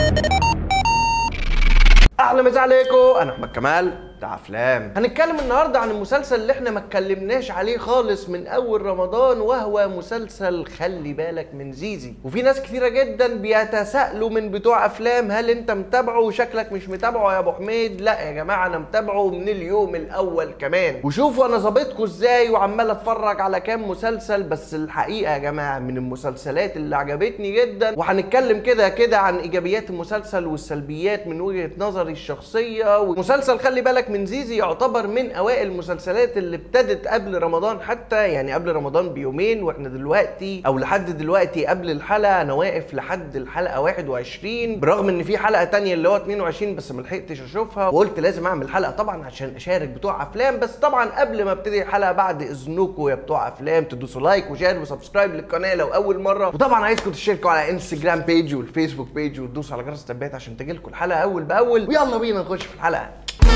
اهلا مساء عليكم انا احمد كمال بتاع افلام هنتكلم النهارده عن المسلسل اللي احنا ما اتكلمناش عليه خالص من اول رمضان وهو مسلسل خلي بالك من زيزي وفي ناس كتيره جدا بيتساءلوا من بتوع افلام هل انت متابعه وشكلك مش متابعه يا ابو حميد لا يا جماعه انا متابعه من اليوم الاول كمان وشوفوا انا ظابطكم ازاي وعمال اتفرج على كام مسلسل بس الحقيقه يا جماعه من المسلسلات اللي عجبتني جدا وهنتكلم كده كده عن ايجابيات المسلسل والسلبيات من وجهه نظري الشخصيه ومسلسل خلي بالك من زيزي يعتبر من اوائل المسلسلات اللي ابتدت قبل رمضان حتى يعني قبل رمضان بيومين واحنا دلوقتي او لحد دلوقتي قبل الحلقه انا واقف لحد الحلقه 21 برغم ان في حلقه تانية اللي هو 22 بس ما لحقتش اشوفها وقلت لازم اعمل حلقه طبعا عشان اشارك بتوع افلام بس طبعا قبل ما ابتدي الحلقه بعد اذنكم يا بتوع افلام تدوسوا لايك وشير وسبسكرايب للقناه لو اول مره وطبعا عايزكم تشتركوا على انستجرام بيج والفيسبوك بيج وتدوسوا على جرس التنبيهات عشان تجيلكم الحلقه اول باول ويلا بينا نخش في الحلقه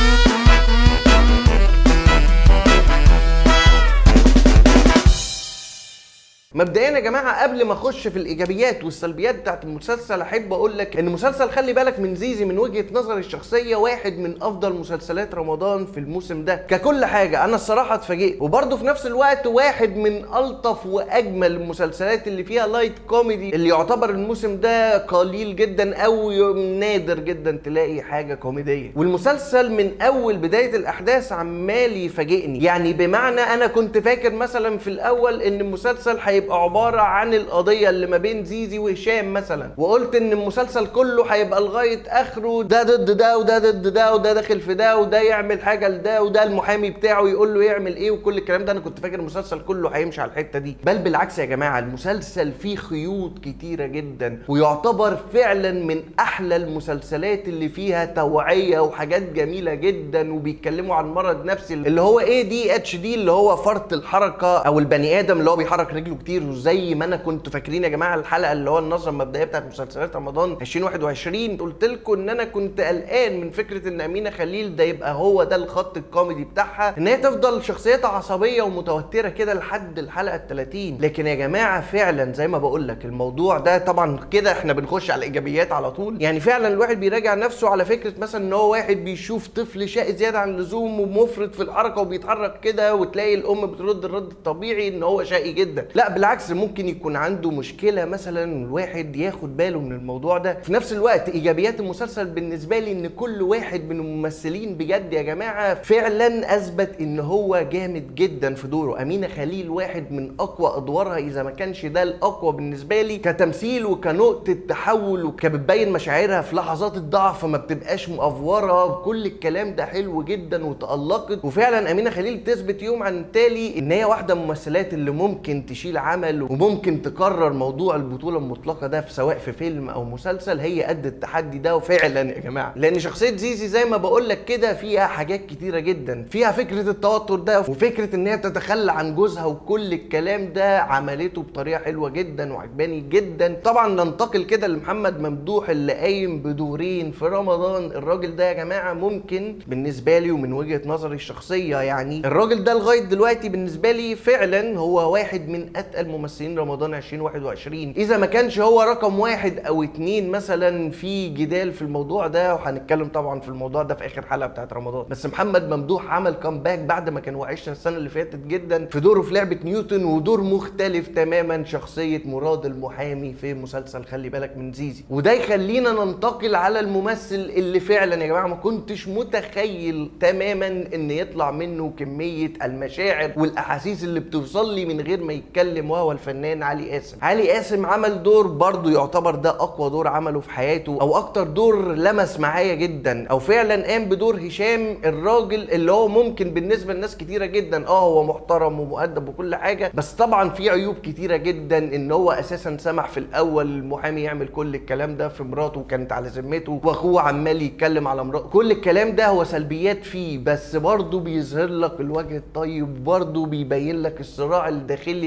مبدئيا يا جماعه قبل ما اخش في الايجابيات والسلبيات بتاعت المسلسل احب اقول لك ان مسلسل خلي بالك من زيزي من وجهه نظري الشخصيه واحد من افضل مسلسلات رمضان في الموسم ده ككل حاجه انا الصراحه اتفاجئت وبرده في نفس الوقت واحد من الطف واجمل المسلسلات اللي فيها لايت كوميدي اللي يعتبر الموسم ده قليل جدا او نادر جدا تلاقي حاجه كوميديه والمسلسل من اول بدايه الاحداث عمال يفاجئني يعني بمعنى انا كنت فاكر مثلا في الاول ان المسلسل هيبقى عباره عن القضيه اللي ما بين زيزي وهشام مثلا وقلت ان المسلسل كله هيبقى لغايه اخره ده ضد ده وده ضد ده وده داخل في ده وده يعمل حاجه لده وده المحامي بتاعه يقول له يعمل ايه وكل الكلام ده انا كنت فاكر المسلسل كله هيمشي على الحته دي بل بالعكس يا جماعه المسلسل فيه خيوط كتيره جدا ويعتبر فعلا من احلى المسلسلات اللي فيها توعيه وحاجات جميله جدا وبيتكلموا عن مرض نفسي اللي هو ايه دي اتش دي اللي هو فرط الحركه او البني ادم اللي هو بيحرك رجله كتير وزي ما انا كنت فاكرين يا جماعه الحلقه اللي هو النظره المبدئيه بتاعت مسلسلات رمضان 2021 قلت لكم ان انا كنت قلقان من فكره ان امينه خليل ده يبقى هو ده الخط الكوميدي بتاعها ان هي تفضل شخصيتها عصبيه ومتوتره كده لحد الحلقه ال 30 لكن يا جماعه فعلا زي ما بقول لك الموضوع ده طبعا كده احنا بنخش على الايجابيات على طول يعني فعلا الواحد بيراجع نفسه على فكره مثلا ان هو واحد بيشوف طفل شقي زياده عن اللزوم ومفرط في الحركه وبيتحرك كده وتلاقي الام بترد الرد الطبيعي ان هو شقي جدا لا بالعكس ممكن يكون عنده مشكله مثلا الواحد ياخد باله من الموضوع ده في نفس الوقت ايجابيات المسلسل بالنسبه لي ان كل واحد من الممثلين بجد يا جماعه فعلا اثبت ان هو جامد جدا في دوره امينه خليل واحد من اقوى ادوارها اذا ما كانش ده الاقوى بالنسبه لي كتمثيل وكنقطه تحول وكبتبين مشاعرها في لحظات الضعف ما بتبقاش مأفوره كل الكلام ده حلو جدا وتألقت وفعلا امينه خليل بتثبت يوم عن التالي ان هي واحده من الممثلات اللي ممكن تشيل عمل وممكن تكرر موضوع البطوله المطلقه ده في سواء في فيلم او مسلسل هي قد التحدي ده وفعلا يا جماعه لان شخصيه زيزي زي ما بقول لك كده فيها حاجات كتيره جدا فيها فكره التوتر ده وفكره ان هي تتخلى عن جوزها وكل الكلام ده عملته بطريقه حلوه جدا وعجباني جدا طبعا ننتقل كده لمحمد ممدوح اللي قايم بدورين في رمضان الراجل ده يا جماعه ممكن بالنسبه لي ومن وجهه نظري الشخصيه يعني الراجل ده لغايه دلوقتي بالنسبه لي فعلا هو واحد من اتقل ممثلين رمضان 2021 اذا ما كانش هو رقم واحد او اتنين مثلا في جدال في الموضوع ده وهنتكلم طبعا في الموضوع ده في اخر حلقه بتاعت رمضان بس محمد ممدوح عمل كامباك بعد ما كان وحشنا السنه اللي فاتت جدا في دوره في لعبه نيوتن ودور مختلف تماما شخصيه مراد المحامي في مسلسل خلي بالك من زيزي وده يخلينا ننتقل على الممثل اللي فعلا يا جماعه ما كنتش متخيل تماما ان يطلع منه كميه المشاعر والاحاسيس اللي بتوصل لي من غير ما يتكلم وهو الفنان علي قاسم علي قاسم عمل دور برضه يعتبر ده اقوى دور عمله في حياته او اكتر دور لمس معايا جدا او فعلا قام بدور هشام الراجل اللي هو ممكن بالنسبه لناس كتيره جدا اه هو محترم ومؤدب وكل حاجه بس طبعا في عيوب كتيره جدا ان هو اساسا سمح في الاول المحامي يعمل كل الكلام ده في مراته وكانت على ذمته واخوه عمال يتكلم على مراته كل الكلام ده هو سلبيات فيه بس برضه بيظهر لك الوجه الطيب برضه بيبين لك الصراع الداخلي اللي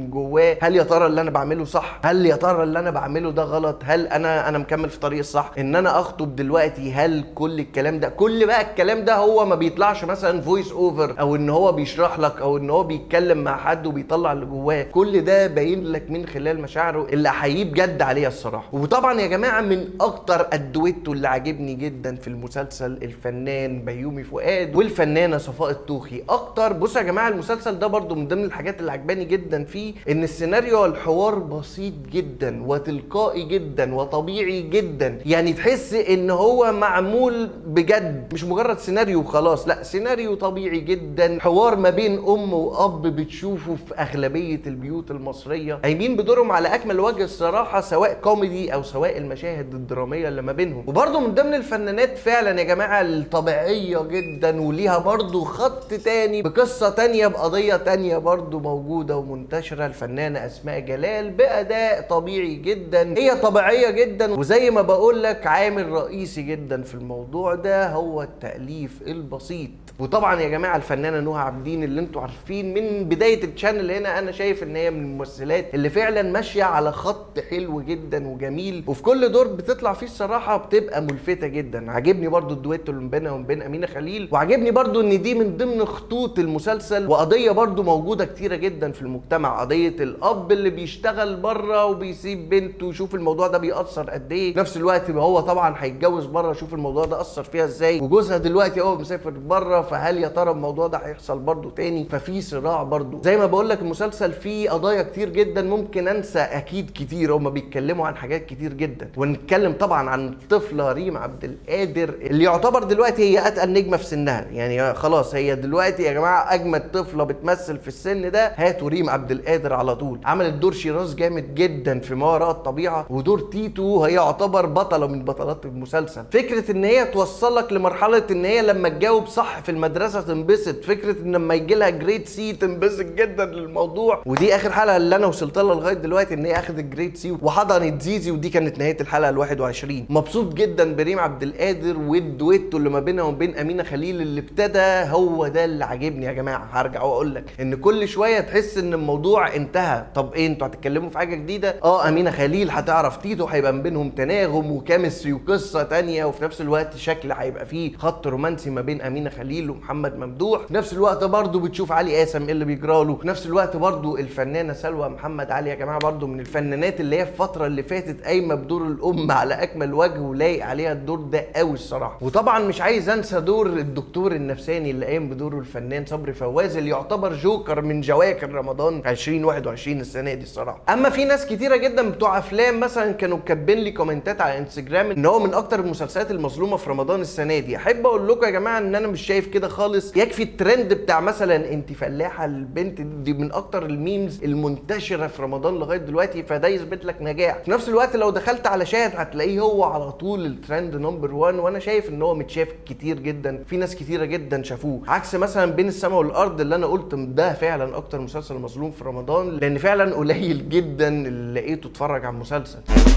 من جواه هل يا ترى اللي انا بعمله صح هل يا ترى اللي انا بعمله ده غلط هل انا انا مكمل في طريق الصح ان انا اخطب دلوقتي هل كل الكلام ده كل بقى الكلام ده هو ما بيطلعش مثلا فويس اوفر او ان هو بيشرح لك او ان هو بيتكلم مع حد وبيطلع اللي جواه كل ده باين لك من خلال مشاعره اللي احييه بجد عليها الصراحه وطبعا يا جماعه من اكتر الدويتو اللي عاجبني جدا في المسلسل الفنان بيومي فؤاد والفنانه صفاء الطوخي اكتر بصوا يا جماعه المسلسل ده برضو من ضمن الحاجات اللي عجباني جدا فيه ان السيناريو الحوار بسيط جدا وتلقائي جدا وطبيعي جدا يعني تحس ان هو معمول بجد مش مجرد سيناريو وخلاص لا سيناريو طبيعي جدا حوار ما بين ام واب بتشوفه في اغلبيه البيوت المصريه قايمين بدورهم على اكمل وجه الصراحه سواء كوميدي او سواء المشاهد الدراميه اللي ما بينهم وبرضه من ضمن الفنانات فعلا يا جماعه الطبيعيه جدا وليها برضه خط تاني بقصه تانيه بقضيه تانيه برضه موجوده ومنتشره الفنانه اسماء جلال باداء طبيعي جدا هي طبيعيه جدا وزي ما بقول لك عامل رئيسي جدا في الموضوع ده هو التاليف البسيط وطبعا يا جماعه الفنانه نهى عابدين اللي انتوا عارفين من بدايه الشانل هنا انا شايف ان هي من الممثلات اللي فعلا ماشيه على خط حلو جدا وجميل وفي كل دور بتطلع فيه الصراحه بتبقى ملفته جدا عاجبني برضو الدويتو اللي بينها وبين امينه خليل وعاجبني برضو ان دي من ضمن خطوط المسلسل وقضيه برضو موجوده كتيره جدا في المجتمع قضيه الاب اللي بيشتغل بره وبيسيب بنته وشوف الموضوع ده بيأثر قد ايه في نفس الوقت هو طبعا هيتجوز بره شوف الموضوع ده اثر فيها ازاي وجوزها دلوقتي هو مسافر بره فهل يا ترى الموضوع ده هيحصل برضو تاني ففي صراع برضو زي ما بقول لك المسلسل فيه قضايا كتير جدا ممكن انسى اكيد كتير هما بيتكلموا عن حاجات كتير جدا ونتكلم طبعا عن الطفله ريم عبد القادر اللي يعتبر دلوقتي هي اتقل نجمه في سنها يعني خلاص هي دلوقتي يا جماعه اجمد طفله بتمثل في السن ده هاتوا ريم عبد القادر على طول عملت دور شيراز جامد جدا في ما وراء الطبيعه ودور تيتو هي يعتبر بطله من بطلات المسلسل فكره ان هي توصلك لمرحله ان هي لما تجاوب صح في المدرسه تنبسط فكره ان لما يجي لها جريد سي تنبسط جدا للموضوع ودي اخر حلقه اللي انا وصلت لها لغايه دلوقتي ان هي اخذت جريد سي وحضنت زيزي ودي كانت نهايه الحلقه ال 21 مبسوط جدا بريم عبد القادر والدويتو اللي ما بينها وبين امينه خليل اللي ابتدى هو ده اللي عاجبني يا جماعه هرجع واقول لك ان كل شويه تحس ان الموضوع انتهى طب ايه انتوا هتتكلموا في حاجه جديده اه امينه خليل هتعرف تيتو هيبقى ما بينهم تناغم وكيمستري وقصه تانية وفي نفس الوقت شكل هيبقى فيه خط رومانسي ما بين امينه خليل ومحمد ممدوح في نفس الوقت برضه بتشوف علي قاسم ايه اللي بيجرى له في نفس الوقت برضه الفنانه سلوى محمد علي يا جماعه برضه من الفنانات اللي هي في الفتره اللي فاتت قايمه بدور الام على اكمل وجه ولايق عليها الدور ده قوي الصراحه وطبعا مش عايز انسى دور الدكتور النفساني اللي قايم بدوره الفنان صبري فواز اللي يعتبر جوكر من جواكر رمضان 2021 السنه دي الصراحه اما في ناس كتيره جدا بتوع افلام مثلا كانوا كاتبين لي كومنتات على انستجرام ان هو من اكتر المسلسلات المظلومه في رمضان السنه دي احب اقول لكم يا جماعه ان انا مش شايف كده خالص يكفي الترند بتاع مثلا انت فلاحه البنت دي من اكتر الميمز المنتشره في رمضان لغايه دلوقتي فده يثبت لك نجاح في نفس الوقت لو دخلت على شاهد هتلاقيه هو على طول الترند نمبر 1 وانا شايف ان هو متشاف كتير جدا في ناس كتيره جدا شافوه عكس مثلا بين السماء والارض اللي انا قلت ده فعلا اكتر مسلسل مظلوم في رمضان لان فعلا قليل جدا اللي لقيته اتفرج على المسلسل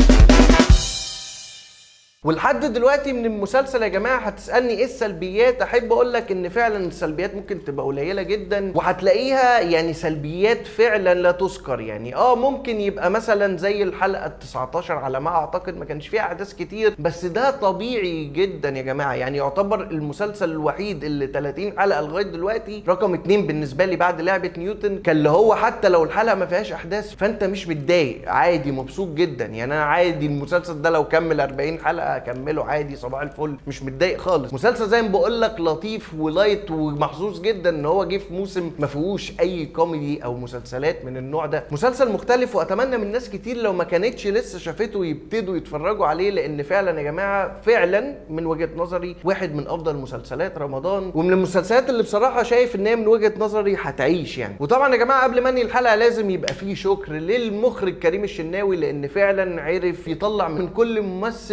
ولحد دلوقتي من المسلسل يا جماعه هتسالني ايه السلبيات احب اقول لك ان فعلا السلبيات ممكن تبقى قليله جدا وهتلاقيها يعني سلبيات فعلا لا تذكر يعني اه ممكن يبقى مثلا زي الحلقه ال 19 على ما اعتقد ما كانش فيها احداث كتير بس ده طبيعي جدا يا جماعه يعني يعتبر المسلسل الوحيد اللي 30 حلقه لغايه دلوقتي رقم اتنين بالنسبه لي بعد لعبه نيوتن كان اللي هو حتى لو الحلقه ما فيهاش احداث فانت مش متضايق عادي مبسوط جدا يعني انا عادي المسلسل ده لو كمل 40 حلقه اكمله عادي صباح الفل مش متضايق خالص مسلسل زي ما بقول لك لطيف ولايت ومحظوظ جدا ان هو جه في موسم ما فيهوش اي كوميدي او مسلسلات من النوع ده مسلسل مختلف واتمنى من ناس كتير لو ما كانتش لسه شافته يبتدوا يتفرجوا عليه لان فعلا يا جماعه فعلا من وجهه نظري واحد من افضل مسلسلات رمضان ومن المسلسلات اللي بصراحه شايف ان هي من وجهه نظري هتعيش يعني وطبعا يا جماعه قبل ما انهي الحلقه لازم يبقى فيه شكر للمخرج كريم الشناوي لان فعلا عرف يطلع من كل ممثل تعب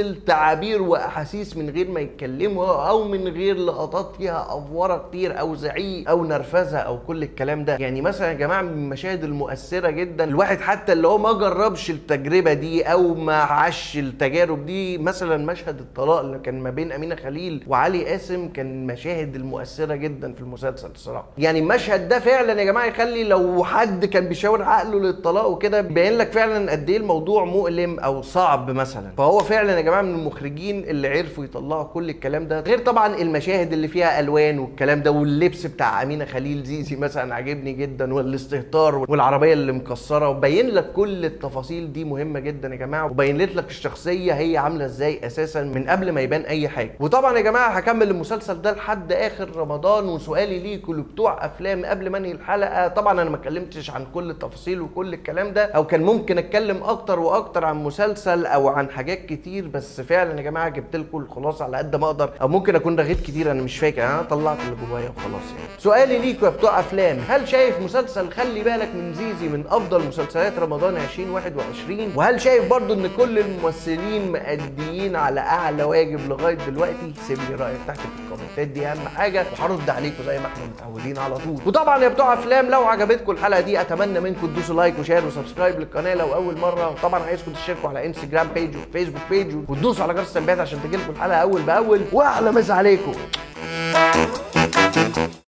تعابير واحاسيس من غير ما يتكلموا او من غير لقطات فيها افوره كتير او زعيق او نرفزه او كل الكلام ده يعني مثلا يا جماعه من المشاهد المؤثره جدا الواحد حتى اللي هو ما جربش التجربه دي او ما عاش التجارب دي مثلا مشهد الطلاق اللي كان ما بين امينه خليل وعلي قاسم كان المشاهد المؤثره جدا في المسلسل الصراحه يعني المشهد ده فعلا يا جماعه يخلي لو حد كان بيشاور عقله للطلاق وكده بيبين لك فعلا قد ايه الموضوع مؤلم او صعب مثلا فهو فعلا يا جماعه من المخرجين اللي عرفوا يطلعوا كل الكلام ده غير طبعا المشاهد اللي فيها الوان والكلام ده واللبس بتاع امينه خليل زيزي مثلا عاجبني جدا والاستهتار والعربيه اللي مكسره وبين لك كل التفاصيل دي مهمه جدا يا جماعه وبينت لك الشخصيه هي عامله ازاي اساسا من قبل ما يبان اي حاجه وطبعا يا جماعه هكمل المسلسل ده لحد اخر رمضان وسؤالي ليكوا اللي بتوع افلام قبل ما انهي الحلقه طبعا انا ما اتكلمتش عن كل التفاصيل وكل الكلام ده او كان ممكن اتكلم اكتر واكتر عن مسلسل او عن حاجات كتير بس فعلا يا جماعه جبت لكم الخلاصه على قد ما اقدر او ممكن اكون رغيت كتير انا مش فاكر انا طلعت اللي جوايا وخلاص يعني سؤالي ليكوا يا بتوع افلام هل شايف مسلسل خلي بالك من زيزي من افضل مسلسلات رمضان 2021 وهل شايف برضو ان كل الممثلين مأديين على اعلى واجب لغايه دلوقتي سيب لي رايك تحت في الكومنتات دي اهم حاجه وهرد عليكم زي ما احنا متعودين على طول وطبعا يا بتوع افلام لو عجبتكم الحلقه دي اتمنى منكم تدوسوا لايك وشير وسبسكرايب للقناه لو اول مره وطبعا عايزكم تشتركوا على انستجرام بيج وفيسبوك بيج وتدوسوا على جرس التنبيهات عشان تجيلكم الحلقه اول باول واحلى مسا عليكم